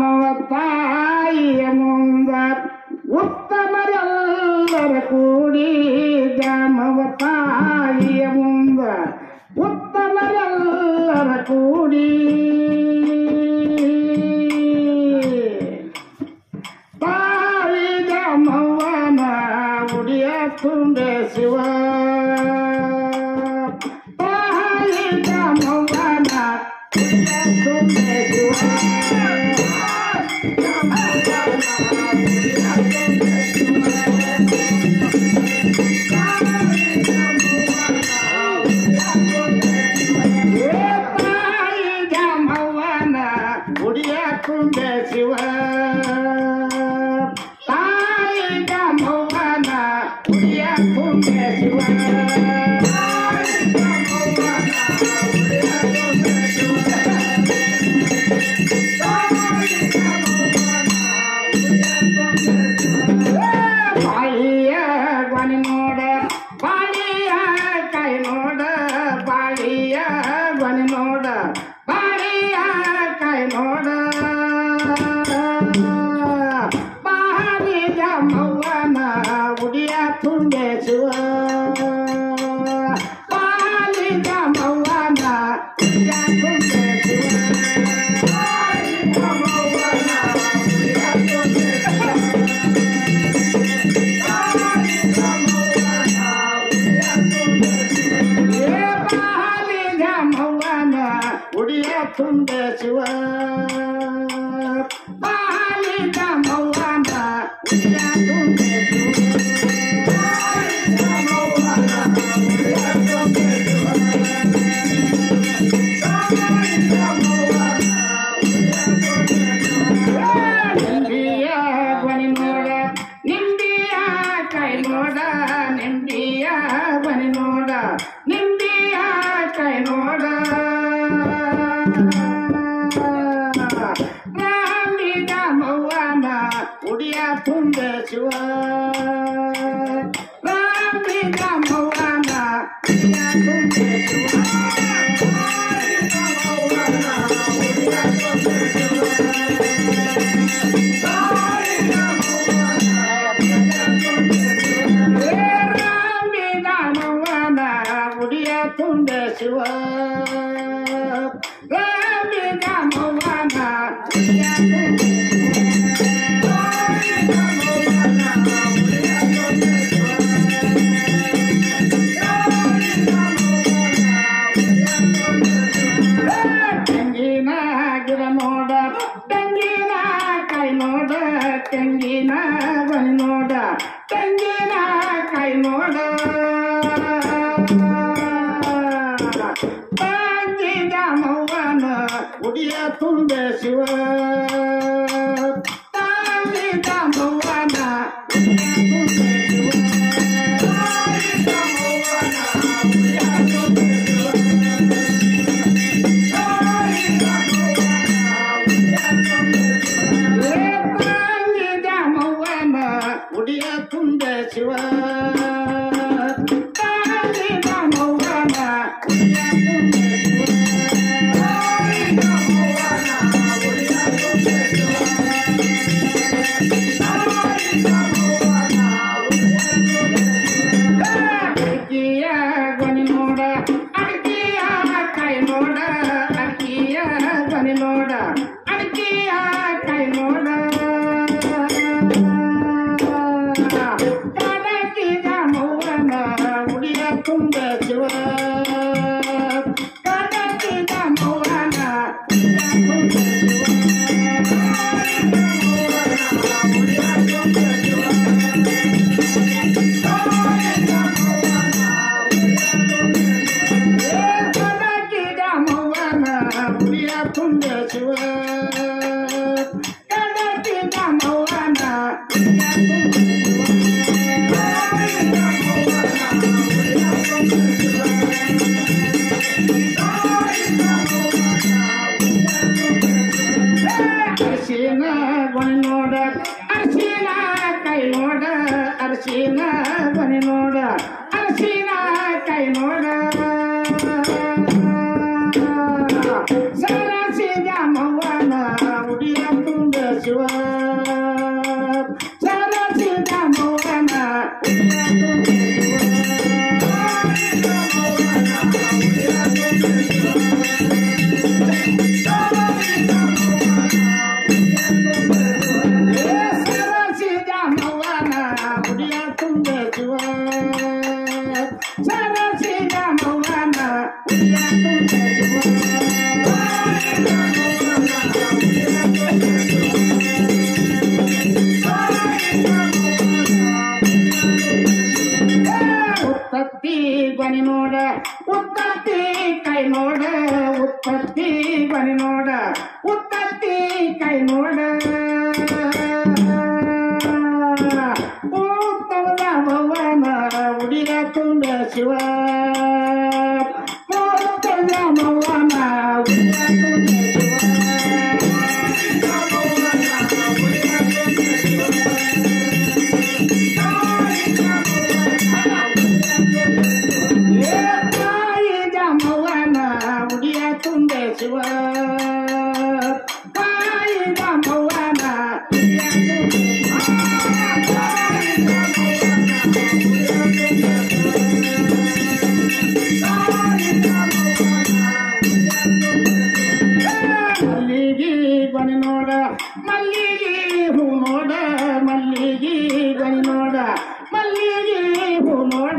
ದ್ಯಾಮವ ತಾಯಿಯ ಮುಂದ ಉತ್ತಮರೆಲ್ಲರ ಕೂಡಿ ದ್ಯಾಮವ ತಾಯಿಯ ಮುಂದ ಉತ್ತಮರೆಲ್ಲರ ಕೂಡಿ ತಾಯಿ ದ್ಯಾಮವ್ವನ ಉಡಿಯ ತುಂಡೆ ಶಿವ ತಾಯಿ ದ್ಯಾಮವ್ವನ ಉಡಿಯ ತುಂಡೆ ಶಿವ ಏ ತಾಯಿ ದ್ಯಾಮವ್ವನ ಉಡಿಯ ತುಂಡೆ ಶಿವ ತಾಯಿ ದ್ಯಾಮವ್ವನ ಉಡಿಯ ತುಂಡೆ ಶಿವ ಬಾಳಿಯ ಗೊನೆ ನೋಡ ಬಾಳಿಯ ಕೈ ನೋಡ ಬಾಳಿಯ ಗೊನೆ ನೋಡ ಬಾಳಿಯ ಕೈ ನೋಡ ಬಾಳಿಯ ಮವ್ವನ ಉಡಿಯ ತುಂಡೆ ಶಿವ ಬಾಳಿಯ ಮವ್ವನ ಉಡಿಯ ತುಂಡೆ ಶಿವ ಏ ಬಾಳಿಯ ಮವ್ವನ ಉಡಿಯ ತುಂಡೆ ಶಿವ ಬಾಳಿಯ ಮವ್ವನ ಉಡಿಯ ತುಂಡೆ ಶಿವ ನಿಂಬಿಯ ಬನಿ ನೋಡ ನಿಂಬಿಯ ಕೈ ನೋಡ ನಿಂಬಿಯ ಬನಿ ನೋಡ ನಿಂಬಿಯ ಕೈ ನೋಡ ರಾಮಿಗ ಮವ್ವನ ಉಡಿಯ ತುಂಡೆ ಶಿವ ರಾಮಿಗ ಮವ್ವನ ಉಡಿಯ ತುಂಡೆ ಶಿವ ಏ ರಾಮಿಗ ಮವ್ವನ ಉಡಿಯ ತುಂಡೆ ಶಿವ ರಾಮಿಗ ಮವ್ವನ ಉಡಿಯ ತುಂಡೆ ತೆಂಗಿನ ಗಿಡ ನೋಡ ತೆಂಗಿನ ಕೈ ನೋಡ ತೆಂಗಿನ ಬನಿ ನೋಡ ತೆಂಗಿನ ಕೈ ನೋಡ ತಂಗಿದ ಮೌವನ ಉಡಿಯ ತುಂಬೆ ಶಿವ ತಂಗಿದ ಮೌವನ ಉಡಿಯ ತುಂಬೆ ಶಿವ ಏ ತಂಗಿದ ಮೌವನ ಉಡಿಯ ತುಂಬೆ ಶಿವ ತಂಗಿದ ಮೌವನ ಉಡಿಯ ತುಂಬೆ ಶಿವ ಅಕ್ಕಿಯ ಗೊನೆ ನೋಡ ಅಕ್ಕಿಯ ಕೈ ನೋಡ ಅಕ್ಕಿಯ ಗೊನೆ ನೋಡ ಅಕ್ಕಿಯ ಕೈ ನೋಡ ಕಡಕಿದ ಮೌವನ ಉಡಿಯ ತುಂಬ ಶಿವ ಕಡಕಿದ ಮೌವನ ಉಡಿಯ ತುಂಬ ಏ ಕಡಕಿದ ಮೌವನ ಉಡಿಯ ತುಂಬ ಶಿವ ಕಡಕಿದ ಮೌವನ ಉಡಿಯ ತುಂಬ ಅರ್ಶಿನ ಗೊನೆ ನೋಡ ಅರ್ಶಿನ ಕೈ ನೋಡ ಅರ್ಶಿನ ಗೊನೆ ನೋಡ ಅರ್ಶಿನ ಕೈ ನೋಡ ಸರಸಿದ ಮವ್ವನ ಉಡಿಯ ತುಂಬ ಶಿವ ಸರಸಿದ ಮೌನ ಉಡಿಯ ತುಂಬೆ ಶಿವ ಸರಸಿದ ಮೌನ ಉಡಿಯ ತುಂಬೆ ಶಿವ ಸರಸಿದ ಮೌನ ಉಡಿಯ ತುಂಬೆ ಉತ್ತತ್ತಿ ಬನಿ ನೋಡ ಉತ್ತತ್ತಿ ಕೈ ನೋಡ ಉತ್ತತ್ತಿ ಬನಿ ನೋಡ ಉತ್ತತ್ತಿ ಕೈ ನೋಡ ಉತ್ತಮದ ಭವನ ಉಡಿಯ ತುಂಬ ಶಿವ ಉತ್ತಮದ ಭವನ ಉಡಿಯ ತುಂಬ ತಾಯಿದ ಮೌನ ಉಡಿಯ ತುಂಬೆ ಶಿವ ತಾಯಿದ ಮೌನ ಉಡಿಯ ತುಂಬೆ ಮಲ್ಲಿಗೆ ಬನಿ ನೋಡ ಮಲ್ಲಿಗೆ ಹೂ ನೋಡ ಮಲ್ಲಿಗೆ ಬನಿ ನೋಡ ಮಲ್ಲಿಗೆ ಹೂ ನೋಡ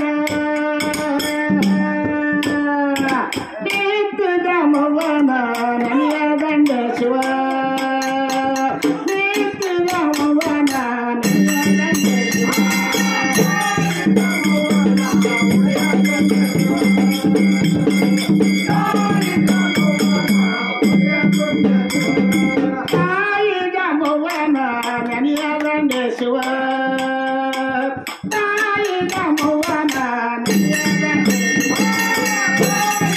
ನಿತ್ಯದ ಮವನ ನನಯ ಗಂಡ ಶಿವ ನಿತ್ಯದ ಮವನ ನನಯ ಗಂಡ ಶಿವ ತಾಯಿಗ ಮೌವನ ನನಯ ಗಂಡ ಶಿವ ತಾಯಿಗ ಮೌವನ ನನಯ ಗಂಡ ಶಿವ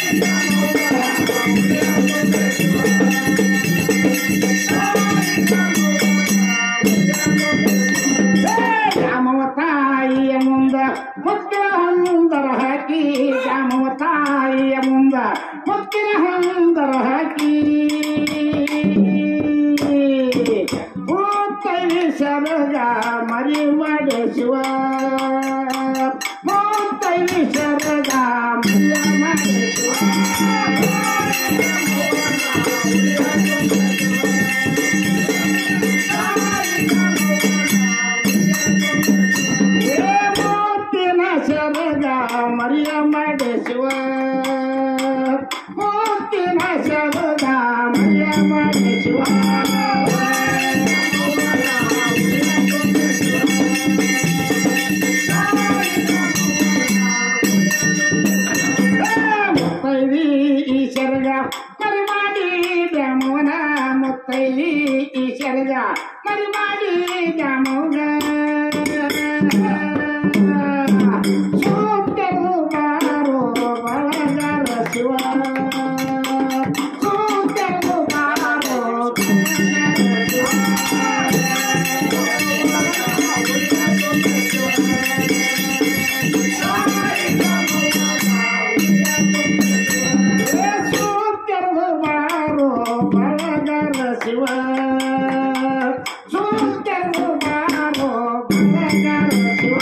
ಜಾಮವ ತಾಯಿಯ ಮುಂದ ಮುತ್ತಿನ ಹಂದರ ಹಾಕಿ ಜಾಮವ ತಾಯಿಯ ಮುಂದ ಮುತ್ತಿನ ಹಂದರ ಹಾಕಿ ಮೂತ್ತೈದು ಸರಗ ಮರಿ ಮಾಡಿ ಶಿವ ಮೂತ್ತೈದು ಸರಗ ಮರಿ ಮಾಡಿ ಶಿವ ಏ ಮೂರ್ತಿನ ಸರಗ ಮರಿಯ ಮಾಡಿ ಶಿವ ಮೂರ್ತಿನ ಸರಗ ಮರಿಯ ಮಾಡಿ ಶಿವ ಮುತ್ತೈದಿ ಈ ಸರಗ ಮರಿ ಮಾಡಿ ದ್ಯಾಮೋನ ಮುತ್ತೈದಿ ಈ ಸರಗ ಮರಿ ಮಾಡಿ ದ್ಯಾಮೋಗ ಸೂತ್ಯರು ಬಾರೋ ಬಳಗರ ಶಿವ ಸೂತ್ಯರು ಬಾರೋ ಬಳಗರ ಶಿವ ಸೂತ್ಯರು ಬಾರೋ ಬಳಗರ ಶಿವ ಸೂತ್ಯರು ಬಾರೋ ಬಳಗರ ಶಿವ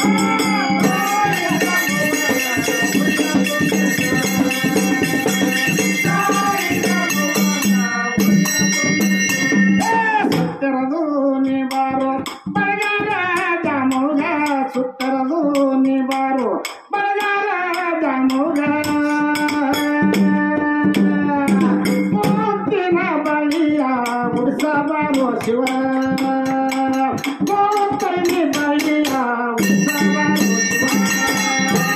ಸುತ್ತರದು ನೀ ಬಾರೋ ಬರಗಾಲ ದಾಮೋಗ ಸುತ್ತರದು ನೀ ಬಾರೋ ಬರಗಾಲ ದಾಮೋಗ ಮುತ್ತಿನ ಬಳಿಯ ಉಡ್ಸಬಾರೋ ಶಿವ ಮುತ್ತೈನಿ ಬಳಿಯ ಉಡ್ಸಬಾರೋ ಶಿವ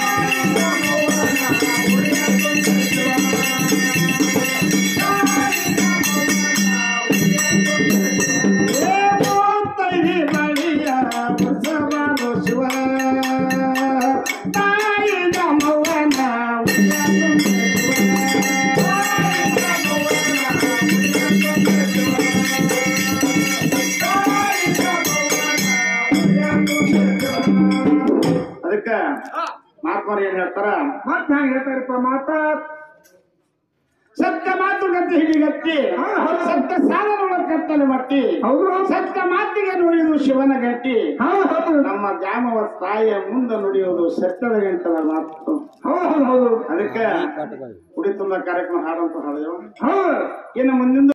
ಏ ಮುತ್ತೈನಿ ಬಳಿಯ ಉಡ್ಸಬಾರೋ ಶಿವ ತಾಯಿಗ ಮೌವನ ಅದಕ್ಕ ಮಹಾತ್ಮರು ಏನ್ ಹೇಳ್ತಾರ ಮತ್ ಹ್ಯಾಂಗ ಹೇಳ್ತಾರಪ್ಪ ಮಾತ ಸತ್ಯ ಮಾತುಕತೆ ಹಿಡಿಗತ್ತಿ ಹಾ, ಹೌದು. ಸತ್ಯ ಸಾಧನಗಳ ಕತ್ತಲೆ ಮಟ್ಟಿ ಹೌದು ಸತ್ಯ ಮಾತಿಗೆ ನುಡಿಯುವುದು ಶಿವನ ಗಟ್ಟಿ ಹಾ ಹೌದು ನಮ್ಮ ಗ್ರಾಮವ ತಾಯಿಯ ಮುಂದೆ ನುಡಿಯುವುದು ಸತ್ಯದ ಗಂಟಲ ಮಾತು ಹೌದು ಹೌದು ಹೌದು ಅದಕ್ಕೆ ಕುಡಿ ತುಂಬ ಕಾರ್ಯಕ್ರಮ ಹಾಡಂತ ಹಾಡಿದೆವು ಹೌದು ಇನ್ನು ಮುಂದಿನ